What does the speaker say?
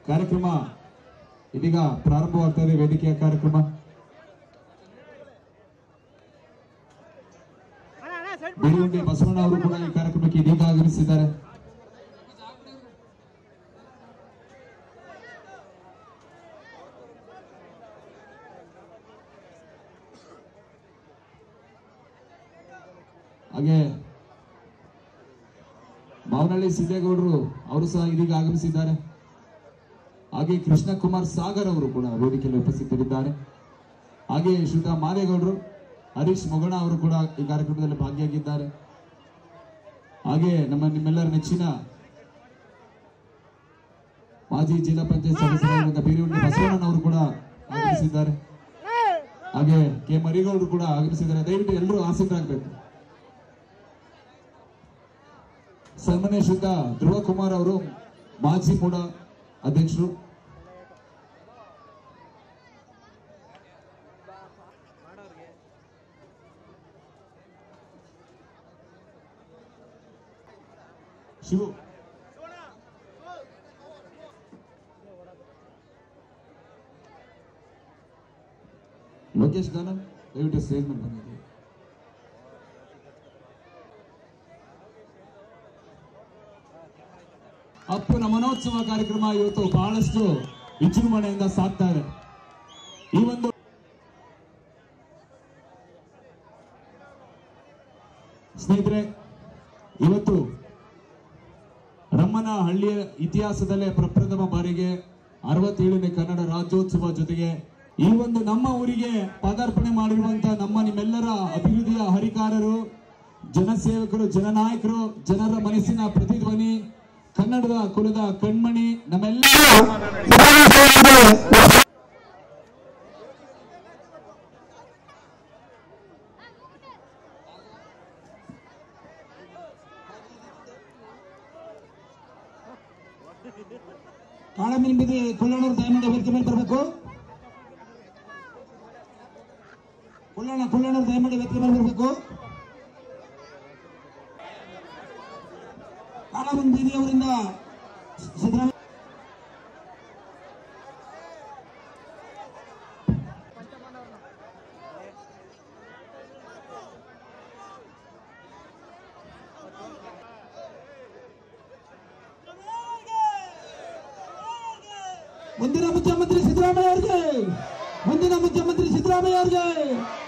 ಕಾರ್ಯಕ್ರಮ ಇದೀಗ ಪ್ರಾರಂಭವಾಗ್ತಾ ಇದೆ ವೇದಿಕೆಯ ಕಾರ್ಯಕ್ರಮ ಬೀರುಗುಂಡಿ ಬಸವಣ್ಣ ಅವರು ಕೂಡ ಈ ಕಾರ್ಯಕ್ರಮಕ್ಕೆ ಇದೀಗ ಆಗಮಿಸಿದ್ದಾರೆ ಹಾಗೆ ಮಾವನಹಳ್ಳಿ ಸಿದ್ದೇಗೌಡರು ಅವರು ಸಹ ಇದೀಗ ಆಗಮಿಸಿದ್ದಾರೆ ಹಾಗೆ ಕೃಷ್ಣ ಕುಮಾರ್ ಸಾಗರ್ ಅವರು ಕೂಡ ವೇದಿಕೆಯಲ್ಲಿ ಉಪಸ್ಥಿತರಿದ್ದಾರೆ ಹಾಗೆ ಶ್ರೀಯುತ ಮಾದೇಗೌಡರು ಹರೀಶ್ ಮೊಗಣ ಅವರು ಕೂಡ ಈ ಕಾರ್ಯಕ್ರಮದಲ್ಲಿ ಭಾಗಿಯಾಗಿದ್ದಾರೆ ಹಾಗೆ ನಮ್ಮ ನಿಮ್ಮೆಲ್ಲರ ನೆಚ್ಚಿನ ಮಾಜಿ ಜಿಲ್ಲಾ ಪಂಚಾಯತ್ ಸದಸ್ಯರಾದ ಬೀರಿಹುಂಡಿ ಬಸವಣ್ಣನವರು ಕೂಡ ಆಗಮಿಸಿದ್ದಾರೆ ಹಾಗೆ ಕೆ ಮರಿಗೌಡರು ಕೂಡ ಆಗಮಿಸಿದ್ದಾರೆ ದಯವಿಟ್ಟು ಎಲ್ಲರೂ ಆಸೀನರಾಗಬೇಕು ಸನ್ಮಾನ್ಯ ಶ್ರೀಯುತ ಧ್ರುವ ಕುಮಾರ್ ಅವರು ಮಾಜಿ ಮೂಡ ಅಧ್ಯಕ್ಷರು ಶಿವು ಲೋಕೇಶ್ ಗಾನ ದಯವಿಟ್ಟು ಸ್ಟೇಜ್ ಮೇಲೆ ಬಂದಿದ್ದೀವಿ ಅಪ್ಪನ ಮನೋತ್ಸವ ಕಾರ್ಯಕ್ರಮ ಇವತ್ತು ಬಹಳಷ್ಟು ವಿಜೃಂಭಣೆಯಿಂದ ಸಾಗ್ತಾ ಇದೆ ಈ ಒಂದು ಸ್ನೇಹಿತರೆ ಇವತ್ತು ರಮ್ಮನ ಹಳ್ಳಿಯ ಇತಿಹಾಸದಲ್ಲೇ ಪ್ರಪ್ರಥಮ ಬಾರಿಗೆ ಅರವತ್ತೇಳನೇ ಕನ್ನಡ ರಾಜ್ಯೋತ್ಸವ ಜೊತೆಗೆ ಈ ಒಂದು ನಮ್ಮ ಊರಿಗೆ ಪದಾರ್ಪಣೆ ಮಾಡಿರುವಂತಹ ನಮ್ಮ ನಿಮ್ಮೆಲ್ಲರ ಅಭಿವೃದ್ಧಿಯ ಹರಿಕಾರರು ಜನಸೇವಕರು ಜನನಾಯಕರು ಜನರ ಮನಸ್ಸಿನ ಪ್ರತಿಧ್ವನಿ ಕನ್ನಡದ ಕುಲದ ಕಣ್ಮಣಿ ನಮ್ಮೆಲ್ಲ ಕಾಳಮೀನ್ ಬೀದಿ ಕೊಳ್ಳಣ್ಣವ್ರು ದಯಮಾಡಿ ವೇದಿಕೆ ಮೇಲೆ ಬರಬೇಕು ಕೊಳ್ಳಣ್ಣ ಕೊಳ್ಳಣ್ಣವ್ರು ದಯಮಾಡಿ ವೇದಿಕೆ ಮೇಲೆ ಬರಬೇಕು ಕಾಳಮೀನ್ ಬೀದಿ ಅವರಿಂದ ಸಿದ್ದರಾಮಯ್ಯ ಮುಂದಿನ ಮುಖ್ಯಮಂತ್ರಿ ಸಿದ್ದರಾಮಯ್ಯ ಅವರಿಗೆ ಮುಂದಿನ ಮುಖ್ಯಮಂತ್ರಿ ಸಿದ್ದರಾಮಯ್ಯ ಅವರಿಗೆ